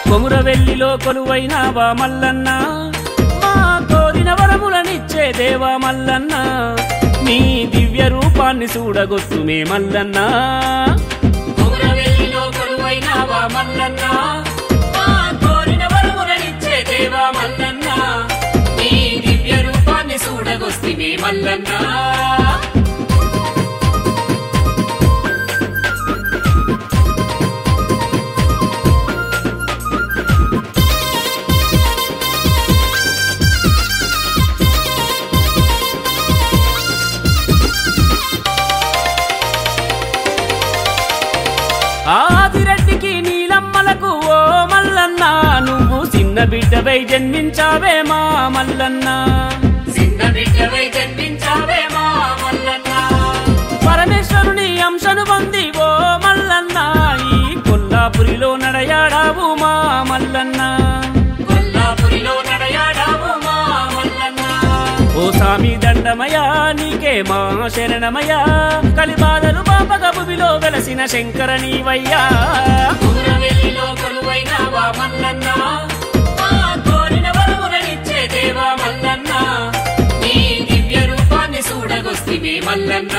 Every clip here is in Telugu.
కొమురవెల్లిలో కొలువైనావా మల్లన్న మా కోరిన వరములనిచ్చే దేవా మల్లన్న నీ దివ్య రూపాన్ని చూడగొత్తుమే మల్లన్న కొమురవెల్లిలో కొలువైనావా మల్లన్న మా కోరిన వరములనిచ్చే దేవా మల్లన్న నీ దివ్య రూపాన్ని చూడగొస్తిమే మల్లన్న ఆదిరెడ్డికి నీలమ్మలకు ఓ మల్లన్న నువ్వు చిన్న బిడ్డవై జన్మించావే మా మల్లన్న చిన్న బిడ్డవై జన్మించావే మా మల్లన్న పరమేశ్వరుని అంశను పొంది ఓ మల్లన్న ఈ కొల్లాపురిలో నడయాడావు మా మల్లన్న కొల్లాపురిలో నడయాడావు మా మల్లన్న ఓ సామి దండమయా నీకే మా శరణమయా కలిబాధలు పాపక భూమిలో వెలసిన శంకర నీవయ్యా ఊరవెల్లిలో కొలువైనావా మల్లన్న మా కోరిన వరములనిచ్చే దేవా మల్లన్న నీ దివ్య రూపాన్ని చూడగొస్తివి మల్లన్న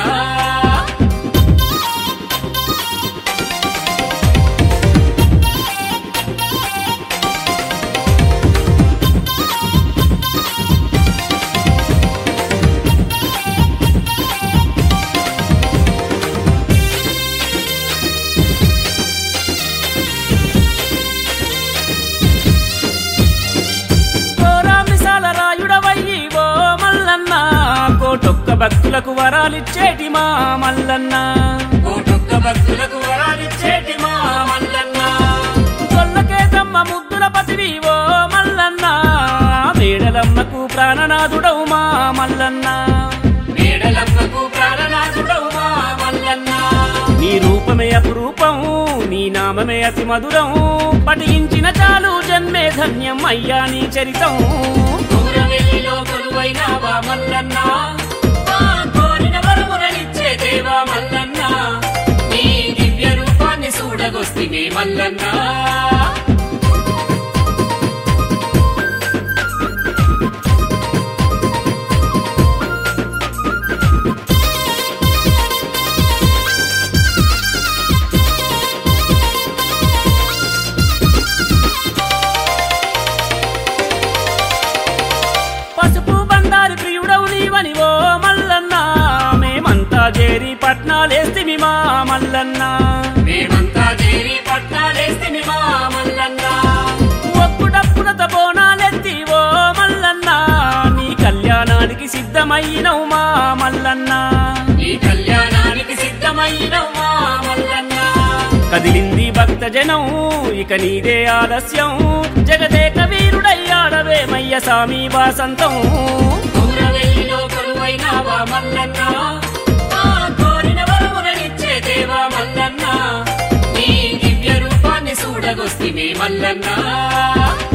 కోరామిసాల రాయుడవయ్యి ఓ మల్లన్న కోటొక్క భక్తులకు వరాలిచ్చేటి మా మల్లన్న కోటొక్క భక్తులకు వరాలిచ్చేటి మా మల్లన్న కొల్లకేతమ్మ ముద్దుల పతివి ఓ మల్లన్న మేడలమ్మకు ప్రాణనాథుడవు మా మల్లన్న మేడలమ్మకు ప్రాణనాథుడవు మా మల్లన్న నీ రూపమే అపురూపం నీ నామమే అతి మధురం పఠించిన చాలు జన్మే ధన్యం అయ్యా నీ చరితం దూరవెల్లిలో కొలువైనావా మల్లన్న మా కోరిన వరములనిచ్చే దేవా మల్లన్న నీ దివ్య రూపాన్ని చూడగొస్తివి మల్లన్న పసుపు బండారి ప్రియుడవు నీవని ఓ మల్లన్న మేమంతా చేరి పట్నాలేస్తిమి మా మల్లన్న మేమంతా చేరి పట్నాలేస్తిమి మా మల్లన్న ఒప్పుడప్పుడత బోనాలెత్తి ఓ మల్లన్న నీ కళ్యాణానికి సిద్ధమైనవు మా మల్లన్న నీ కళ్యాణానికి సిద్ధమైనవు మా మల్లన్న కదిలింది భక్త జనం ఇక నీదే ఆలస్యం జగదేక వీరుడయ్యాడవే మయ్య సామి వాసంతం ఊరవెల్లిలో కొలువైనావా మల్లన్న మా కోరిన వరములనిచ్చే దేవా మల్లన్న నీ దివ్య రూపాన్ని చూడగొస్తివి మల్లన్న